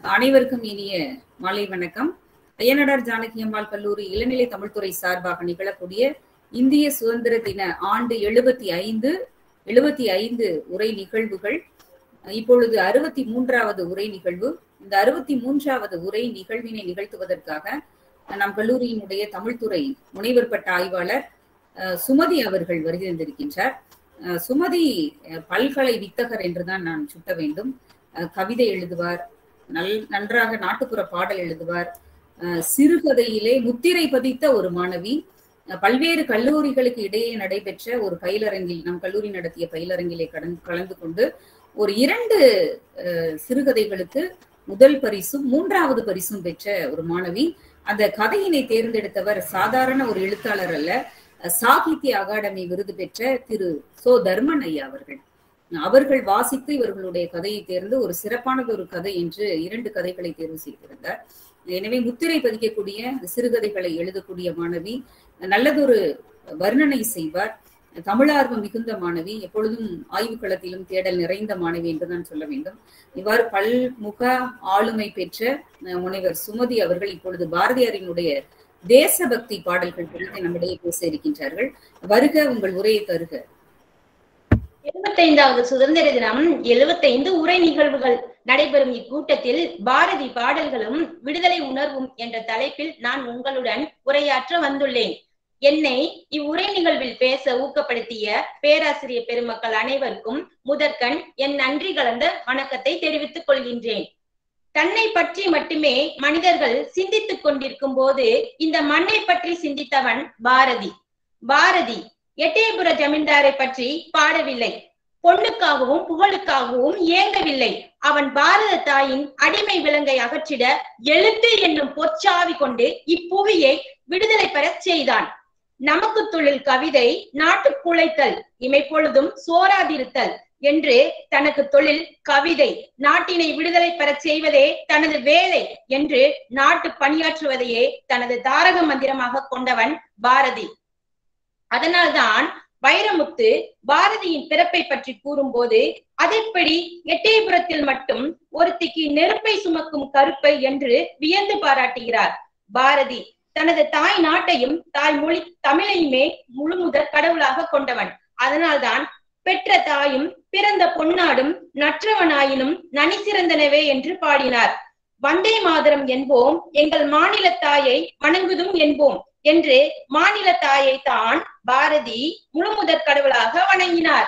அனைவருக்கும் இனிய மாலை வணக்கம் ஐயனடார் ஜானகி அம்மாள் கல்லூரி இளநிலை தமிழ்துறை சார்பாக நிகழக்கூடிய இந்திய சுதந்திர தின ஆண்டு எழுபத்தி ஐந்து எழுபத்தி ஐந்து உரை நிகழ்வுகள் இப்பொழுது அறுபத்தி மூன்றாவது உரை நிகழ்வு இந்த அறுபத்தி மூன்றாவது உரை நிகழ்வினை நிகழ்த்துவதற்காக நம் கல்லூரியினுடைய தமிழ்துறை முனைவர் பட்ட ஆய்வாளர் சுமதி அவர்கள் வருகை தந்திருக்கின்றார் சுமதி பல்கலை வித்தகர் என்றுதான் நான் சுட்ட வேண்டும் கவிதை எழுதுவார் நல் நன்றாக நாட்டுப்புற பாடல் எழுதுவார் சிறுகதையிலே முத்திரை பதித்த ஒரு மாணவி பல்வேறு கல்லூரிகளுக்கு இடையே நடைபெற்ற ஒரு பயிலரங்கில் நம் கல்லூரி நடத்திய பயிலரங்கிலே கடன் கலந்து கொண்டு ஒரு இரண்டு சிறுகதைகளுக்கு முதல் பரிசும் மூன்றாவது பரிசும் பெற்ற ஒரு மாணவி அந்த கதையினை தேர்ந்தெடுத்தவர் சாதாரண ஒரு எழுத்தாளர் அல்ல சாகித்ய அகாடமி விருது பெற்ற திரு சோ தர்மன் ஐயா அவர்கள் அவர்கள் வாசித்து இவர்களுடைய கதையை தேர்ந்து ஒரு சிறப்பானது ஒரு கதை என்று இரண்டு கதைகளை தேர்வு செய்திருந்தார் எனவே முத்திரை பதிக்கக்கூடிய சிறுகதைகளை எழுதக்கூடிய மாணவி நல்லதொரு வர்ணனை செய்வார் தமிழார்வம் மிகுந்த மாணவி எப்பொழுதும் ஆய்வு களத்திலும் தேடல் நிறைந்த மாணவி என்றுதான் சொல்ல வேண்டும் இவ்வாறு பல்முக ஆளுமை பெற்ற முனைவர் சுமதி அவர்கள் இப்பொழுது பாரதியாரினுடைய தேசபக்தி பாடல்கள் குறித்து நம்மிடையே பேச இருக்கின்றார்கள் வருக உங்கள் உரையை தருக எழுபத்தைந்தாவது சுதந்திர தினம் எழுபத்தைந்து உரை நிகழ்வுகள் நடைபெறும் இக்கூட்டத்தில் பாரதி பாடல்களும் விடுதலை உணர்வும் என்ற தலைப்பில் நான் உங்களுடன் உரையாற்ற வந்துள்ளேன் என்னை இவ்வுரை நிகழ்வில் பேச ஊக்கப்படுத்திய பேராசிரியர் பெருமக்கள் அனைவருக்கும் முதற்கண் என் நன்றி கலந்த வணக்கத்தை தெரிவித்துக் கொள்கின்றேன் தன்னை பற்றி மட்டுமே மனிதர்கள் சிந்தித்துக் கொண்டிருக்கும் போது இந்த மண்ணை பற்றி சிந்தித்தவன் பாரதி பாரதி எட்டயபுர ஜமீன்தாரை பற்றி பாடவில்லை பொண்ணுக்காகவும் புகழுக்காகவும் ஏங்கவில்லை அவன் பாரத தாயின் அடிமை விலங்கை அகற்றிட எழுத்து என்னும் பொற்சாவி கொண்டு இப்புவியை விடுதலை பெறச் செய்தான் நமக்கு தொழில் கவிதை நாட்டு குலைத்தல் இமைப்பொழுதும் சோராதிருத்தல் என்று தனக்கு தொழில் கவிதை நாட்டினை விடுதலை பெறச் செய்வதே தனது வேலை என்று நாட்டு பணியாற்றுவதையே தனது தாரக மந்திரமாக கொண்டவன் பாரதி அதனால்தான் வைரமுத்து பாரதியின் பிறப்பை பற்றி கூறும்போது அதேபடி எட்டயபுரத்தில் மட்டும் ஒருத்திக்கு நெருப்பை சுமக்கும் கருப்பை என்று வியந்து பாராட்டுகிறார் பாரதி தனது தாய் நாட்டையும் தாய் மொழி தமிழையுமே முழு முதற் கடவுளாக கொண்டவன் அதனால்தான் பெற்ற தாயும் பிறந்த பொன்னாடும் நற்றவனாயினும் நனி சிறந்தனவே என்று பாடினார் வந்தே மாதரம் என்போம் எங்கள் மாநில தாயை வணங்குதும் என்போம் என்று மாநில தாயை தான் பாரதி முழுமுதற் கடவுளாக வணங்கினார்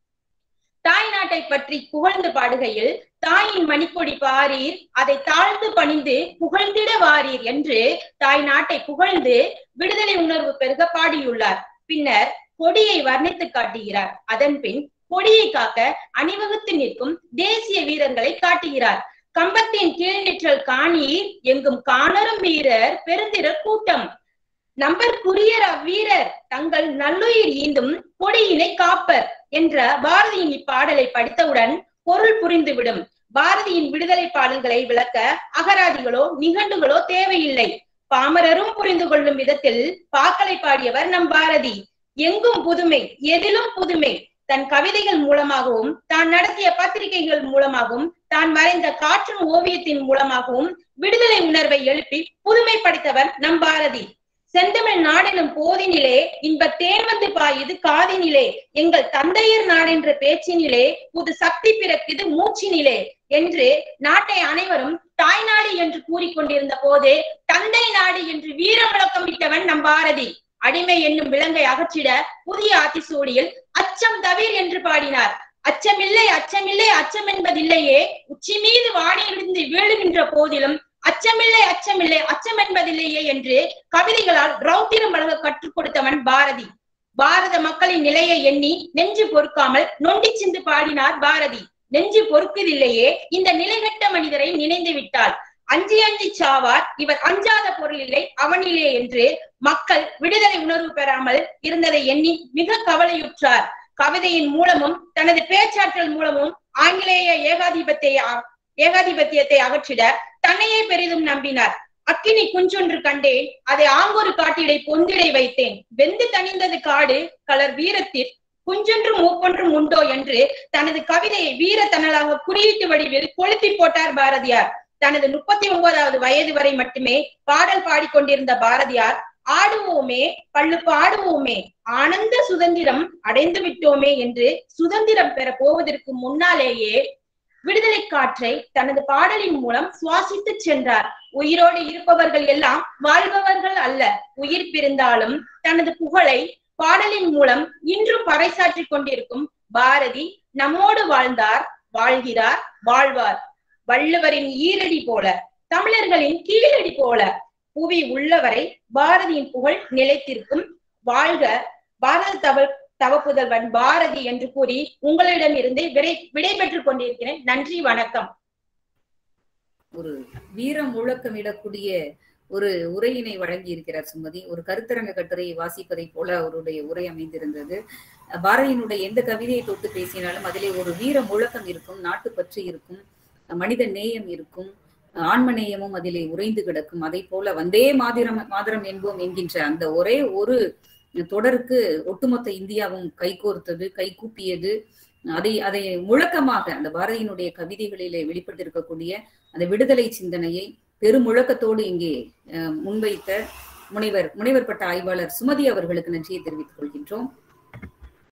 தாய் நாட்டை பற்றி புகழ்ந்து பாடுகையில் தாயின் மணிக்கொடி பாரீர் அதை தாழ்ந்து பணிந்து புகழ்ந்திட வாரீர் என்று தாய் நாட்டை புகழ்ந்து விடுதலை உணர்வு பெருக பாடியுள்ளார் பின்னர் கொடியை வர்ணித்து காட்டுகிறார் அதன் பின் கொடியை காக்க அணிவகுத்து நிற்கும் தேசிய வீரர்களை காட்டுகிறார் கம்பத்தின் கீழ் நிற்றல் காணீர் எங்கும் காணரும் வீரர் பெருந்திரர் கூட்டம் நம்பர்க்குரியர் அவ்வீரர் தங்கள் நல்லுயிர் ஈந்தும் கொடியினை காப்பர் என்ற பாரதியின் இப்பாடலை படித்தவுடன் பொருள் புரிந்துவிடும் பாரதியின் விடுதலை பாடல்களை விளக்க அகராதிகளோ நிகண்டுகளோ தேவையில்லை பாமரரும் புரிந்து கொள்ளும் விதத்தில் பாக்களை பாடியவர் நம் பாரதி எங்கும் புதுமை எதிலும் புதுமை தன் கவிதைகள் மூலமாகவும் தான் நடத்திய பத்திரிகைகள் மூலமாகவும் தான் வரைந்த காற்றும் ஓவியத்தின் மூலமாகவும் விடுதலை உணர்வை எழுப்பி புதுமை படைத்தவர் நம் பாரதி செந்தமிழ் நாடெனும் போதினிலே இன்ப தேன் வந்து பாயுது காதினிலே எங்கள் தந்தையர் நாடென்ற பேச்சினிலே புது சக்தி பிறக்குது மூச்சினிலே என்று நாட்டை அனைவரும் தாய் நாடு என்று கூறிக்கொண்டிருந்த போதே தந்தை நாடு என்று வீர முழக்கமிட்டவன் நம் பாரதி அடிமை என்னும் விலங்கை அகற்றிட புதிய ஆத்திசூடியில் அச்சம் தவிர் என்று பாடினார் அச்சமில்லை அச்சமில்லை அச்சம் என்பதில்லையே உச்சி மீது வாடியிருந்து வீழுகின்ற போதிலும் அச்சமில்லை அச்சமில்லை அச்சம் என்பதில்லையே என்று கவிதைகளால் ரௌத்திரம் வழங்க கற்றுக் கொடுத்தவன் பாரதி பாரத மக்களின் நிலையை எண்ணி நெஞ்சு பொறுக்காமல் நொண்டி சிந்து பாடினார் பாரதி நெஞ்சு பொறுக்குதில்லையே இந்த நிலைகட்ட மனிதரை நினைந்து விட்டால் அஞ்சி அஞ்சி சாவார் இவர் அஞ்சாத பொருள் இல்லை அவனிலே என்று மக்கள் விடுதலை உணர்வு பெறாமல் இருந்ததை எண்ணி மிக கவலையுற்றார் கவிதையின் மூலமும் தனது பேச்சாற்றல் மூலமும் ஆங்கிலேய ஏகாதிபத்திய ஏகாதிபத்தியத்தை அகற்றிட தன்னையே பெரிதும் நம்பினார் அக்கினி குஞ்சொன்று கண்டேன் அதை ஆங்கொரு காட்டிடை பொந்திடை வைத்தேன் வெந்து தணிந்தது காடு கலர் வீரத்தில் குஞ்சொன்றும் மூப்பொன்றும் உண்டோ என்று தனது கவிதையை வீரத்தனலாக குறியீட்டு வடிவில் கொளுத்தி போட்டார் பாரதியார் தனது முப்பத்தி ஒன்பதாவது வயது வரை மட்டுமே பாடல் பாடிக்கொண்டிருந்த பாரதியார் ஆடுவோமே பள்ளு பாடுவோமே ஆனந்த சுதந்திரம் அடைந்து விட்டோமே என்று சுதந்திரம் பெற போவதற்கு முன்னாலேயே விடுதலை காற்றை தனது பாடலின் மூலம் சுவாசித்து சென்றார் உயிரோடு இருப்பவர்கள் எல்லாம் வாழ்பவர்கள் அல்ல உயிர் பிரிந்தாலும் தனது புகழை பாடலின் மூலம் இன்றும் பறைசாற்றிக் கொண்டிருக்கும் பாரதி நம்மோடு வாழ்ந்தார் வாழ்கிறார் வாழ்வார் வள்ளுவரின் ஈரடி போல தமிழர்களின் கீழடி போல புவி உள்ளவரை பாரதியின் புகழ் நிலைத்திருக்கும் வாழ்க பாரத தவ தவப்புதல்வன் பாரதி என்று கூறி உங்களிடம் இருந்து விடை விடை பெற்றுக் கொண்டிருக்கிறேன் நன்றி வணக்கம் ஒரு வீரம் முழக்கமிடக்கூடிய ஒரு உரையினை வழங்கி இருக்கிறார் சுமதி ஒரு கருத்தரங்க கட்டுரையை வாசிப்பதை போல அவருடைய உரை அமைந்திருந்தது பாரதியினுடைய எந்த கவிதையை தொட்டு பேசினாலும் அதிலே ஒரு வீர முழக்கம் இருக்கும் நாட்டுப்பற்று இருக்கும் மனித நேயம் இருக்கும் ஆன்ம நேயமும் அதிலே உறைந்து கிடக்கும் அதை போல வந்தே மாதிரம் மாதிரம் என்போம் என்கின்ற அந்த ஒரே ஒரு தொடருக்கு ஒட்டுமொத்த இந்தியாவும் கைகோர்த்தது கைகூப்பியது அதை அதை முழக்கமாக அந்த பாரதியினுடைய கவிதைகளிலே வெளிப்பட்டிருக்கக்கூடிய அந்த விடுதலை சிந்தனையை பெருமுழக்கத்தோடு இங்கே முன்வைத்த முனைவர் முனைவர் பட்ட ஆய்வாளர் சுமதி அவர்களுக்கு நன்றியை தெரிவித்துக் கொள்கின்றோம்